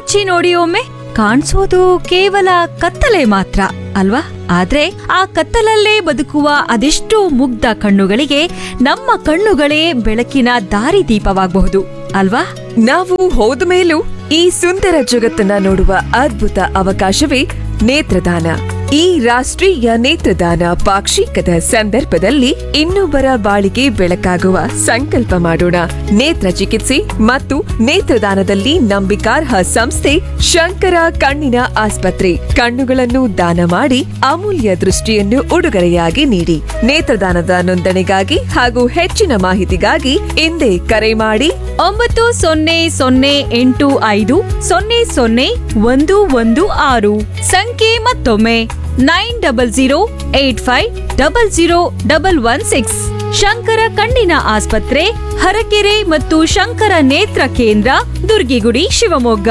ಮುಚ್ಚಿ ನೋಡಿ ಒಮ್ಮೆ ಕಾಣಿಸೋದು ಕೇವಲ ಕತ್ತಲೆ ಮಾತ್ರ ಅಲ್ವಾ ಆದ್ರೆ ಆ ಕತ್ತಲಲ್ಲೇ ಬದುಕುವ ಅದೆಷ್ಟೋ ಮುಗ್ಧ ಕಣ್ಣುಗಳಿಗೆ ನಮ್ಮ ಕಣ್ಣುಗಳೇ ಬೆಳಕಿನ ದಾರಿದೀಪವಾಗಬಹುದು ಅಲ್ವಾ ನಾವು ಹೋದ ಮೇಲೂ ಈ ಸುಂದರ ಜಗತ್ತನ್ನ ನೋಡುವ ಅದ್ಭುತ ಅವಕಾಶವೇ ನೇತ್ರದಾನ ಈ ರಾಷ್ಟ್ರೀಯ ನೇತ್ರದಾನ ಪಾಕ್ಷಿಕದ ಸಂದರ್ಭದಲ್ಲಿ ಇನ್ನೊಬ್ಬರ ಬಾಳಿಗೆ ಬೆಳಕಾಗುವ ಸಂಕಲ್ಪ ಮಾಡೋಣ ನೇತ್ರ ಚಿಕಿತ್ಸೆ ಮತ್ತು ನೇತ್ರದಾನದಲ್ಲಿ ನಂಬಿಕಾರ್ಹ ಸಂಸ್ಥೆ ಶಂಕರ ಕಣ್ಣಿನ ಆಸ್ಪತ್ರೆ ಕಣ್ಣುಗಳನ್ನು ದಾನ ಮಾಡಿ ಅಮೂಲ್ಯ ದೃಷ್ಟಿಯನ್ನು ಉಡುಗೊರೆಯಾಗಿ ನೀಡಿ ನೇತ್ರದಾನದ ನೋಂದಣಿಗಾಗಿ ಹಾಗೂ ಹೆಚ್ಚಿನ ಮಾಹಿತಿಗಾಗಿ ಹಿಂದೆ ಕರೆ ಮಾಡಿ ಒಂಬತ್ತು ಸೊನ್ನೆ ಸೊನ್ನೆ ಎಂಟು ಐದು ಸೊನ್ನೆ ಸೊನ್ನೆ ಒಂದು ಒಂದು ಆರು ಸಂಖ್ಯೆ ಮತ್ತೊಮ್ಮೆ nine double zero eight five double zero double one six Shankara ಕಣ್ಣಿನ ಆಸ್ಪತ್ರೆ ಹರಕೆರೆ ಮತ್ತು ಶಂಕರ ನೇತ್ರ ಕೇಂದ್ರ ದುರ್ಗಿಗುಡಿ ಶಿವಮೊಗ್ಗ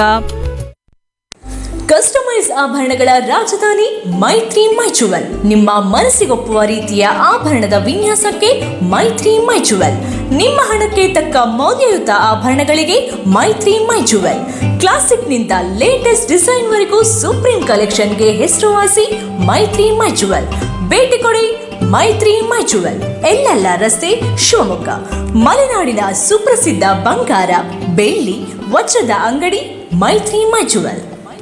ಕಸ್ಟಮೈಸ್ ಆಭರಣಗಳ ರಾಜಧಾನಿ ಮೈತ್ರಿ ಮೈಚುವಲ್ ನಿಮ್ಮ ಮನಸ್ಸಿಗೊಪ್ಪುವ ರೀತಿಯ ಆಭರಣದ ವಿನ್ಯಾಸಕ್ಕೆ ಮೈತ್ರಿ ಮೈಚುವಲ್ ನಿಮ್ಮ ಹಣಕ್ಕೆ ತಕ್ಕ ಮೌಲ್ಯಯುತ ಆಭರಣಗಳಿಗೆ ಮೈತ್ರಿ ಮೈಚುವಲ್ ಕ್ಲಾಸಿಕ್ನಿಂದ ಲೇಟೆಸ್ಟ್ ಡಿಸೈನ್ವರೆಗೂ ಸುಪ್ರೀಂ ಕಲೆಕ್ಷನ್ಗೆ ಹೆಸರುವಾಸಿ ಮೈತ್ರಿ ಮೈಚುವಲ್ ಭೇಟಿ ಕೊಡಿ ಮೈತ್ರಿ ಮೈಚುವಲ್ ಎಲ್ಲೆಲ್ಲ ರಸ್ತೆ ಶಿವಮೊಗ್ಗ ಮಲೆನಾಡಿನ ಸುಪ್ರಸಿದ್ಧ ಬಂಗಾರ ಬೆಳ್ಳಿ ವಜ್ರದ ಅಂಗಡಿ ಮೈತ್ರಿ ಮೈಚುವಲ್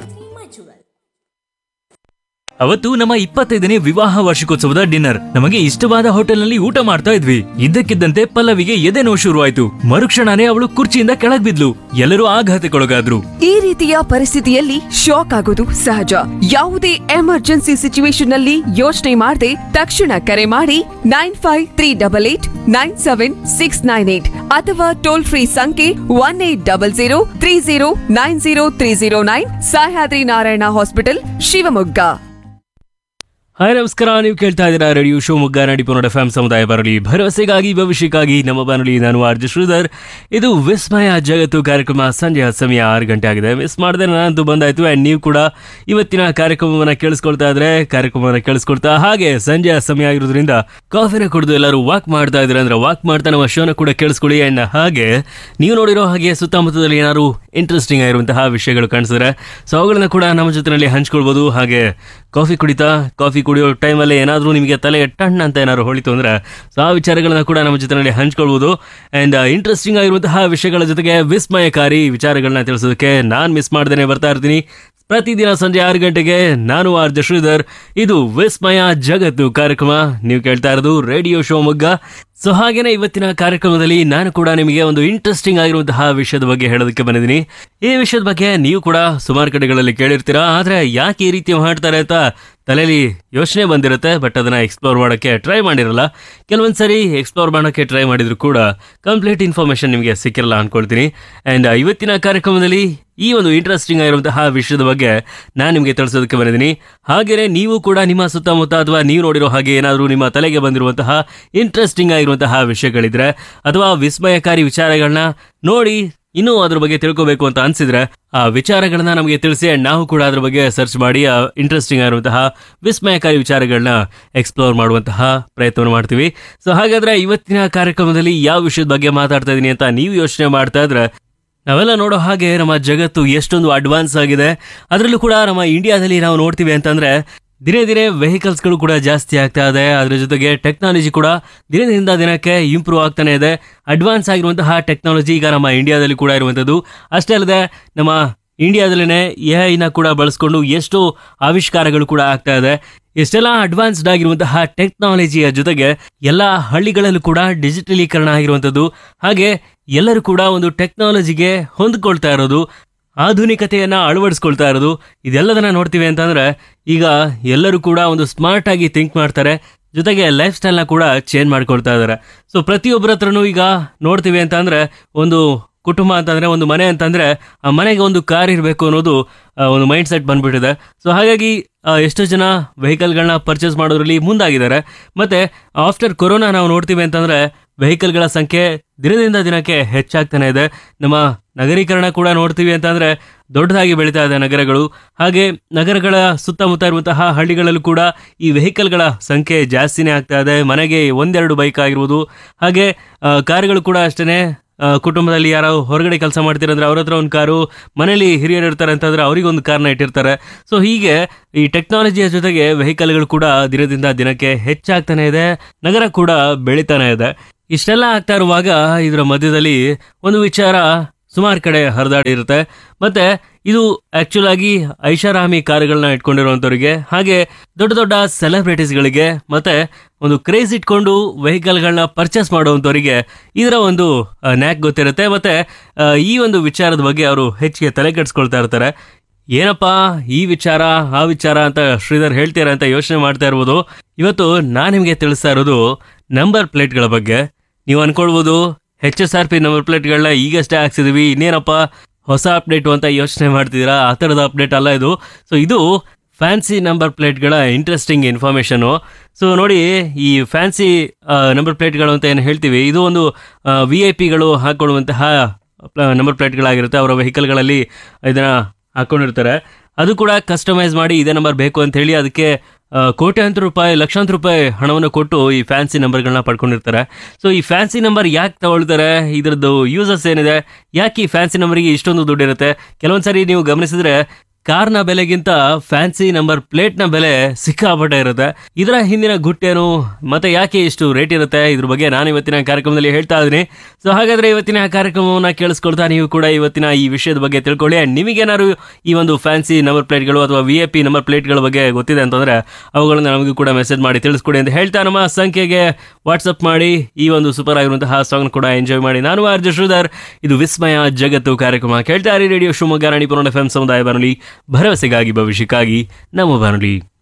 ಅವತ್ತು ನಮ್ಮ ಇಪ್ಪತ್ತೈದನೇ ವಿವಾಹ ವಾರ್ಷಿಕೋತ್ಸವದ ಡಿನ್ನರ್ ನಮಗೆ ಇಷ್ಟವಾದ ಹೋಟೆಲ್ನಲ್ಲಿ ಊಟ ಮಾಡ್ತಾ ಇದ್ವಿ ಇದ್ದಕ್ಕಿದ್ದಂತೆ ಪಲ್ಲವಿಗೆ ಎದೆ ನೋವು ಶುರುವಾಯ್ತು ಮರುಕ್ಷಣನೇ ಅವಳು ಕುರ್ಚಿಯಿಂದ ಕೆಳಗ್ ಬಿದ್ಲು ಎಲ್ಲರೂ ಆಘಾತಕ್ಕೊಳಗಾದ್ರು ಈ ರೀತಿಯ ಪರಿಸ್ಥಿತಿಯಲ್ಲಿ ಶಾಕ್ ಆಗೋದು ಸಹಜ ಯಾವುದೇ ಎಮರ್ಜೆನ್ಸಿ ಸಿಚುವೇಶನ್ ನಲ್ಲಿ ಯೋಚನೆ ಮಾಡದೆ ತಕ್ಷಣ ಕರೆ ಮಾಡಿ nine five three double eight nine seven six nine eight ಅಥವಾ ಟೋಲ್ ಫ್ರೀ ಸಂಖ್ಯೆ one eight double zero three zero nine zero three zero nine Sahyadri Narayana hospital Shivamogga hi ನಮಸ್ಕಾರ ನೀವು ಕೇಳ್ತಾ ಇದ್ದೀರಾ ರೇಡಿಯೋ ಶಿವಮೊಗ್ಗ ನಡಿಪುನೋಡ ಎಫ್ ಸಮುದಾಯ ಬಾನುಲಿ ಭರವಸೆಗಾಗಿ ಭವಿಷ್ಯಕ್ಕಾಗಿ ನಮ್ಮ ಬಾನುಲಿ ನಾನು ಆರ್ಜ ಶ್ರೀಧರ್ ಇದು ವಿಸ್ಮಯ ಜಗತ್ತು ಕಾರ್ಯಕ್ರಮ ಸಂಜೆಯ ಸಮಯ ಆರು ಗಂಟೆ ಆಗಿದೆ ಮಿಸ್ ಮಾಡಿದ್ರೆ ನಾನಂತೂ ಬಂದಾಯ್ತು ಆ್ಯಂಡ್ ನೀವು ಕೂಡ ಇವತ್ತಿನ ಕಾರ್ಯಕ್ರಮವನ್ನು ಕೇಳಿಸ್ಕೊಳ್ತಾ ಇದ್ರೆ ಕಾರ್ಯಕ್ರಮವನ್ನು ಕೇಳಿಸ್ಕೊಳ್ತಾ ಹಾಗೆ ಸಂಜೆಯ ಸಮಯ ಆಗಿರೋದ್ರಿಂದ ಕಾಫಿನ ಕುಡಿದು ಎಲ್ಲರೂ ವಾಕ್ ಮಾಡ್ತಾ ಇದ್ರೆ ಅಂದ್ರೆ ವಾಕ್ ಮಾಡ್ತಾ ನಮ್ಮ ಶೋನ ಕೂಡ ಕೇಳಿಸ್ಕೊಳ್ಳಿ ಆ್ಯಂಡ್ ಹಾಗೆ ನೀವು ನೋಡಿರೋ ಹಾಗೆ ಸುತ್ತಮುತ್ತದಲ್ಲಿ ಏನಾದ್ರು ಇಂಟ್ರೆಸ್ಟಿಂಗ್ ಆಗಿರುವಂತಹ ವಿಷಯಗಳು ಕಾಣಿಸಿದ್ರೆ ಸೊ ಅವುಗಳನ್ನ ಕೂಡ ನಮ್ಮ ಜೊತೆನಲ್ಲಿ ಹಂಚ್ಕೊಳ್ಬೋದು ಹಾಗೆ ಕಾಫಿ ಕುಡಿತಾ ಕಾಫಿ ಕುಡಿಯೋ ಟೈಮಲ್ಲಿ ಏನಾದರೂ ನಿಮಗೆ ತಲೆಗೆ ಟಣ್ ಅಂತ ಏನಾದ್ರು ಹೊಳಿತು ಅಂದ್ರೆ ಸೊ ಆ ವಿಚಾರಗಳನ್ನ ಕೂಡ ನಮ್ಮ ಜೊತೆನಲ್ಲಿ ಹಂಚ್ಕೊಳ್ಬೋದು ಆ್ಯಂಡ್ ಇಂಟ್ರೆಸ್ಟಿಂಗ್ ಆಗಿರುವಂತಹ ವಿಷಯಗಳ ಜೊತೆಗೆ ವಿಸ್ಮಯಕಾರಿ ವಿಚಾರಗಳನ್ನ ತಿಳಿಸೋದಕ್ಕೆ ನಾನು ಮಿಸ್ ಮಾಡ್ದೇನೆ ಬರ್ತಾ ಇರ್ತೀನಿ ಪ್ರತಿದಿನ ಸಂಜೆ ಆರು ಗಂಟೆಗೆ ನಾನು ಆರ್ ಜೆ ಶ್ರೀಧರ್ ಇದು ವಿಸ್ಮಯ ಜಗತ್ತು ಕಾರ್ಯಕ್ರಮ ನೀವು ಕೇಳ್ತಾ ಇರೋದು ರೇಡಿಯೋ ಶಿವಮೊಗ್ಗ ಸೊ ಹಾಗೇನೆ ಇವತ್ತಿನ ಕಾರ್ಯಕ್ರಮದಲ್ಲಿ ನಾನು ಕೂಡ ನಿಮಗೆ ಒಂದು ಇಂಟ್ರೆಸ್ಟಿಂಗ್ ಆಗಿರುವಂತಹ ವಿಷಯದ ಬಗ್ಗೆ ಹೇಳೋದಕ್ಕೆ ಬಂದಿದ್ದೀನಿ ಈ ವಿಷಯದ ಬಗ್ಗೆ ನೀವು ಕೂಡ ಸುಮಾರು ಕಡೆಗಳಲ್ಲಿ ಕೇಳಿರ್ತೀರಾ ಆದ್ರೆ ಯಾಕೆ ಈ ರೀತಿ ಮಾಡ್ತಾರೆ ಅಂತ ತಲೆಯಲ್ಲಿ ಯೋಚನೆ ಬಂದಿರುತ್ತೆ ಬಟ್ ಅದನ್ನ ಎಕ್ಸ್ಪ್ಲೋರ್ ಮಾಡೋಕ್ಕೆ ಟ್ರೈ ಮಾಡಿರಲ್ಲ ಕೆಲವೊಂದು ಸರಿ ಎಕ್ಸ್ಪ್ಲೋರ್ ಮಾಡೋಕ್ಕೆ ಟ್ರೈ ಮಾಡಿದ್ರು ಕೂಡ ಕಂಪ್ಲೀಟ್ ಇನ್ಫಾರ್ಮೇಶನ್ ನಿಮಗೆ ಸಿಕ್ಕಿರಲ್ಲ ಅನ್ಕೊಳ್ತೀನಿ ಆ್ಯಂಡ್ ಇವತ್ತಿನ ಕಾರ್ಯಕ್ರಮದಲ್ಲಿ ಈ ಒಂದು ಇಂಟ್ರೆಸ್ಟಿಂಗ್ ಆಗಿರುವಂತಹ ವಿಷಯದ ಬಗ್ಗೆ ನಾನು ನಿಮಗೆ ತಿಳಿಸೋದಕ್ಕೆ ಬಂದಿದ್ದೀನಿ ಹಾಗೆಯೇ ನೀವು ಕೂಡ ನಿಮ್ಮ ಸುತ್ತಮುತ್ತ ಅಥವಾ ನೀವು ನೋಡಿರೋ ಹಾಗೆ ಏನಾದರೂ ನಿಮ್ಮ ತಲೆಗೆ ಬಂದಿರುವಂತಹ ಇಂಟ್ರೆಸ್ಟಿಂಗ್ ಆಗಿರುವಂತಹ ವಿಷಯಗಳಿದ್ರೆ ಅಥವಾ ವಿಸ್ಮಯಕಾರಿ ವಿಚಾರಗಳನ್ನ ನೋಡಿ ಇನ್ನೂ ಅದ್ರ ಬಗ್ಗೆ ತಿಳ್ಕೋಬೇಕು ಅಂತ ಅನ್ಸಿದ್ರೆ ಆ ವಿಚಾರಗಳನ್ನ ನಮಗೆ ತಿಳಿಸಿ and ನಾವು ಕೂಡ ಅದ್ರ ಬಗ್ಗೆ ಸರ್ಚ್ ಮಾಡಿ ಆ ಇಂಟ್ರೆಸ್ಟಿಂಗ್ ಆಗಿರುವಂತಹ ವಿಸ್ಮಯಕಾರಿ ವಿಚಾರಗಳನ್ನ ಎಕ್ಸ್ಪ್ಲೋರ್ ಮಾಡುವಂತಹ ಪ್ರಯತ್ನವನ್ನು ಮಾಡ್ತೀವಿ ಸೊ ಹಾಗಾದ್ರೆ ಇವತ್ತಿನ ಕಾರ್ಯಕ್ರಮದಲ್ಲಿ ಯಾವ ವಿಷಯದ ಬಗ್ಗೆ ಮಾತಾಡ್ತಾ ಇದ್ದೀನಿ ಅಂತ ನೀವು ಯೋಚನೆ ಮಾಡ್ತಾ ಇದ್ರೆ ನಾವೆಲ್ಲ ನೋಡೋ ಹಾಗೆ ನಮ್ಮ ಜಗತ್ತು ಎಷ್ಟೊಂದು ಅಡ್ವಾನ್ಸ್ ಆಗಿದೆ ಅದರಲ್ಲೂ ಕೂಡ ನಮ್ಮ ಇಂಡಿಯಾದಲ್ಲಿ ನಾವು ನೋಡ್ತೀವಿ ಅಂತಂದ್ರೆ ದಿನೇ ದಿನೇ ವೆಹಿಕಲ್ಸ್ಗಳು ಕೂಡ ಜಾಸ್ತಿ ಆಗ್ತಾ ಇದೆ ಅದ್ರ ಜೊತೆಗೆ ಟೆಕ್ನಾಲಜಿ ಕೂಡ ದಿನದಿಂದ ದಿನಕ್ಕೆ ಇಂಪ್ರೂವ್ ಆಗ್ತಾನೆ ಇದೆ ಅಡ್ವಾನ್ಸ್ ಆಗಿರುವಂತಹ ಟೆಕ್ನಾಲಜಿ ಈಗ ನಮ್ಮ ಇಂಡಿಯಾದಲ್ಲಿ ಕೂಡ ಇರುವಂಥದ್ದು ಅಷ್ಟೇ ಅಲ್ಲದೆ ನಮ್ಮ ಇಂಡಿಯಾದಲ್ಲೇ ಎ ಐನ ಕೂಡ ಬಳಸ್ಕೊಂಡು ಎಷ್ಟೋ ಆವಿಷ್ಕಾರಗಳು ಕೂಡ ಆಗ್ತಾ ಇದೆ ಎಷ್ಟೆಲ್ಲ ಅಡ್ವಾನ್ಸ್ಡ್ ಆಗಿರುವಂತಹ ಟೆಕ್ನಾಲಜಿಯ ಜೊತೆಗೆ ಎಲ್ಲ ಹಳ್ಳಿಗಳಲ್ಲೂ ಕೂಡ ಡಿಜಿಟಲೀಕರಣ ಆಗಿರುವಂಥದ್ದು ಹಾಗೆ ಎಲ್ಲರೂ ಕೂಡ ಒಂದು ಟೆಕ್ನಾಲಜಿಗೆ ಹೊಂದ್ಕೊಳ್ತಾ ಇರೋದು ಆಧುನಿಕತೆಯನ್ನ ಅಳವಡಿಸ್ಕೊಳ್ತಾ ಇರೋದು ಇದೆಲ್ಲದನ್ನ ನೋಡ್ತೀವಿ ಅಂತಂದ್ರೆ ಈಗ ಎಲ್ಲರೂ ಕೂಡ ಒಂದು ಸ್ಮಾರ್ಟ್ ಆಗಿ ಥಿಂಕ್ ಮಾಡ್ತಾರೆ ಜೊತೆಗೆ ಲೈಫ್ ಸ್ಟೈಲ್ನ ಕೂಡ ಚೇಂಜ್ ಮಾಡ್ಕೊಳ್ತಾ ಇದ್ದಾರೆ ಸೊ ಪ್ರತಿಯೊಬ್ಬರ ಹತ್ರನೂ ಈಗ ನೋಡ್ತೀವಿ ಅಂತಂದ್ರೆ ಒಂದು ಕುಟುಂಬ ಅಂತಂದ್ರೆ ಒಂದು ಮನೆ ಅಂತಂದ್ರೆ ಆ ಮನೆಗೆ ಒಂದು ಕಾರ್ ಇರಬೇಕು ಅನ್ನೋದು ಆ, ಒಂದು ಮೈಂಡ್ ಸೆಟ್ ಬಂದ್ಬಿಟ್ಟಿದೆ ಸೊ ಹಾಗಾಗಿ ಆ, ಎಷ್ಟೋ ಜನ ವೆಹಿಕಲ್ಗಳನ್ನ ಪರ್ಚೇಸ್ ಮಾಡೋದ್ರಲ್ಲಿ ಮುಂದಾಗಿದ್ದಾರೆ ಮತ್ತೆ ಆಫ್ಟರ್ ಕೊರೋನಾ ನಾವು ನೋಡ್ತೀವಿ ಅಂತಂದ್ರೆ ವೆಹಿಕಲ್ಗಳ ಸಂಖ್ಯೆ ದಿನದಿಂದ ದಿನಕ್ಕೆ ಹೆಚ್ಚಾಗ್ತಾನೆ ಇದೆ ನಮ್ಮ ನಗರೀಕರಣ ಕೂಡ ನೋಡ್ತೀವಿ ಅಂತಂದ್ರೆ ದೊಡ್ಡದಾಗಿ ಬೆಳೀತಾ ಇದೆ ನಗರಗಳು ಹಾಗೆ ನಗರಗಳ ಸುತ್ತಮುತ್ತ ಇರುವಂತಹ ಹಳ್ಳಿಗಳಲ್ಲೂ ಕೂಡ ಈ ವೆಹಿಕಲ್ಗಳ ಸಂಖ್ಯೆ ಜಾಸ್ತಿನೇ ಆಗ್ತಾ ಇದೆ ಮನೆಗೆ ಒಂದೆರಡು ಬೈಕ್ ಆಗಿರ್ಬೋದು ಹಾಗೆ ಆ, ಕಾರುಗಳು ಕೂಡ ಅಷ್ಟೇ ಆ, ಕುಟುಂಬದಲ್ಲಿ ಯಾರೋ ಹೊರಗಡೆ ಕೆಲಸ ಮಾಡ್ತಿರಂದ್ರೆ ಅವ್ರ ಹತ್ರ ಒಂದು ಕಾರು ಮನೇಲಿ ಹಿರಿಯರು ಇರ್ತಾರೆ ಅಂತಂದ್ರೆ ಅವ್ರಿಗೆ ಒಂದು ಕಾರ್ನ ಇಟ್ಟಿರ್ತಾರೆ ಸೊ ಹೀಗೆ ಈ ಟೆಕ್ನಾಲಜಿಯ ಜೊತೆಗೆ ವೆಹಿಕಲ್ಗಳು ಕೂಡ ದಿನದಿಂದ ದಿನಕ್ಕೆ ಹೆಚ್ಚಾಗ್ತಾನೆ ಇದೆ ನಗರ ಕೂಡ ಬೆಳಿತಾನೆ ಇದೆ ಇಷ್ಟೆಲ್ಲ ಆಗ್ತಾ ಇರುವಾಗ ಇದರ ಮಧ್ಯದಲ್ಲಿ ಒಂದು ವಿಚಾರ ಸುಮಾರು ಕಡೆ ಹರಿದಾಡಿರುತ್ತೆ ಮತ್ತೆ ಇದು ಆಕ್ಚುಲ್ ಆಗಿ ಐಷಾರಾಮಿ ಕಾರುಗಳನ್ನ ಇಟ್ಕೊಂಡಿರುವಂಥವ್ರಿಗೆ ಹಾಗೆ ದೊಡ್ಡ ದೊಡ್ಡ ಸೆಲೆಬ್ರಿಟೀಸ್ಗಳಿಗೆ ಮತ್ತೆ ಒಂದು ಕ್ರೇಜ್ ಇಟ್ಕೊಂಡು ವೆಹಿಕಲ್ಗಳನ್ನ ಪರ್ಚೇಸ್ ಮಾಡುವಂಥವ್ರಿಗೆ ಇದರ ಒಂದು ನ್ಯಾಕ್ ಗೊತ್ತಿರುತ್ತೆ ಮತ್ತೆ ಆ, ಈ ಒಂದು ವಿಚಾರದ ಬಗ್ಗೆ ಅವರು ಹೆಚ್ಚಿಗೆ ತಲೆ ಕೆಡಿಸ್ಕೊಳ್ತಾ ಇರ್ತಾರೆ ಏನಪ್ಪಾ ಈ ವಿಚಾರ ಆ ವಿಚಾರ ಅಂತ ಶ್ರೀಧರ್ ಹೇಳ್ತೀರಾ ಅಂತ ಯೋಚನೆ ಮಾಡ್ತಾ ಇರ್ಬೋದು ಇವತ್ತು ನಾನು ನಿಮಗೆ ತಿಳಿಸ್ತಾ ಇರೋದು ನಂಬರ್ ಪ್ಲೇಟ್ಗಳ ಬಗ್ಗೆ ನೀವು ಅನ್ಕೊಳ್ಬೋದು H S R P number ಪ್ಲೇಟ್ಗಳನ್ನ ಈಗಷ್ಟೇ ಹಾಕ್ಸಿದೀವಿ ಇನ್ನೇನಪ್ಪ ಹೊಸ ಅಪ್ಡೇಟು ಅಂತ ಯೋಚನೆ ಮಾಡ್ತಿದ್ದೀರಾ ಆ ಥರದ ಅಪ್ಡೇಟ್ ಅಲ್ಲ ಇದು ಸೊ ಇದು ಫ್ಯಾನ್ಸಿ ನಂಬರ್ ಪ್ಲೇಟ್ಗಳ ಇಂಟ್ರೆಸ್ಟಿಂಗ್ ಇನ್ಫಾರ್ಮೇಷನು ಸೊ ನೋಡಿ ಈ ಫ್ಯಾನ್ಸಿ ನಂಬರ್ ಪ್ಲೇಟ್ಗಳು ಅಂತ ಏನು ಹೇಳ್ತೀವಿ ಇದು ಒಂದು ವಿ ಐ ಪಿಗಳು ಹಾಕೊಳ್ಳುವಂತಹ ನಂಬರ್ ಪ್ಲೇಟ್ಗಳಾಗಿರುತ್ತೆ ಅವರ ವೆಹಿಕಲ್ಗಳಲ್ಲಿ ಇದನ್ನ ಹಾಕೊಂಡಿರ್ತಾರೆ ಅದು ಕೂಡ ಕಸ್ಟಮೈಸ್ ಮಾಡಿ ಇದೇ ನಂಬರ್ ಬೇಕು ಅಂತ ಹೇಳಿ ಅದಕ್ಕೆ ಆ, ಕೋಟ್ಯಾಂತರ ರೂಪಾಯಿ ಲಕ್ಷಾಂತರ ರೂಪಾಯಿ ಹಣವನ್ನು ಕೊಟ್ಟು ಈ ಫ್ಯಾನ್ಸಿ ನಂಬರ್ಗಳನ್ನ ಪಡ್ಕೊಂಡಿರ್ತಾರೆ ಸೊ ಈ ಫ್ಯಾನ್ಸಿ ನಂಬರ್ ಯಾಕೆ ತಗೊಳ್ತಾರೆ ಇದ್ರದ್ದು ಯೂಸಸ್ ಏನಿದೆ ಯಾಕೆ ಈ ಫ್ಯಾನ್ಸಿ ನಂಬರ್ಗೆ ಇಷ್ಟೊಂದು ದುಡ್ಡು ಇರುತ್ತೆ ಕೆಲವೊಂದ್ಸರಿ ನೀವು ಗಮನಿಸಿದ್ರೆ ಕಾರ್ನ ಬೆಲೆಗಿಂತ ಫ್ಯಾನ್ಸಿ ನಂಬರ್ ಪ್ಲೇಟ್ನ ಬೆಲೆ ಸಿಕ್ಕಾಪಟ್ಟೆ ಇರುತ್ತೆ ಇದರ ಹಿಂದಿನ ಗುಟ್ಟೇನು ಮತ್ತೆ ಯಾಕೆ ಇಷ್ಟು ರೇಟ್ ಇರುತ್ತೆ ಇದ್ರ ಬಗ್ಗೆ ನಾನು ಇವತ್ತಿನ ಕಾರ್ಯಕ್ರಮದಲ್ಲಿ ಹೇಳ್ತಾ ಇದ್ದೀನಿ ಸೊ ಹಾಗಾದ್ರೆ ಇವತ್ತಿನ ಕಾರ್ಯಕ್ರಮವನ್ನು ಕೇಳಿಸ್ಕೊಳ್ತಾ ನೀವು ಕೂಡ ಇವತ್ತಿನ ಈ ವಿಷಯದ ಬಗ್ಗೆ ತಿಳ್ಕೊಳ್ಳಿ And ನಿಮಗೇನಾದ್ರು ಈ ಒಂದು ಫ್ಯಾನ್ಸಿ ನಂಬರ್ ಪ್ಲೇಟ್ಗಳು ಅಥವಾ ವಿ ಎ ಪಿ ನಂಬರ್ ಪ್ಲೇಟ್ಗಳ ಬಗ್ಗೆ ಗೊತ್ತಿದೆ ಅಂತಂದ್ರೆ ಅವುಗಳನ್ನ ನಮಗೂ ಕೂಡ ಮೆಸೇಜ್ ಮಾಡಿ ತಿಳಿಸ್ಕೊಡಿ ಅಂತ ಹೇಳ್ತಾ ನಮ್ಮ ಸಂಖ್ಯೆಗೆ ವಾಟ್ಸಪ್ ಮಾಡಿ ಈ ಒಂದು ಸೂಪರ್ ಆಗಿರುವಂತಹ ಸಾಂಗ್ ಕೂಡ ಎಂಜಾಯ್ ಮಾಡಿ ನಾನು ಆರ್ಜ ಶ್ರೀಧರ್ ಇದು ವಿಸ್ಮಯ ಜಗತ್ತು ಕಾರ್ಯಕ್ರಮ ಕೇಳ್ತಾ ಇರಿ radio Shivamogga Ranipura F M ಸಮುದಾಯ ಬಾನುಲಿ ಭರವಸೆಗಾಗಿ ಭವಿಷ್ಯಕ್ಕಾಗಿ ನಮ್ಮ ಬಾನುಲಿ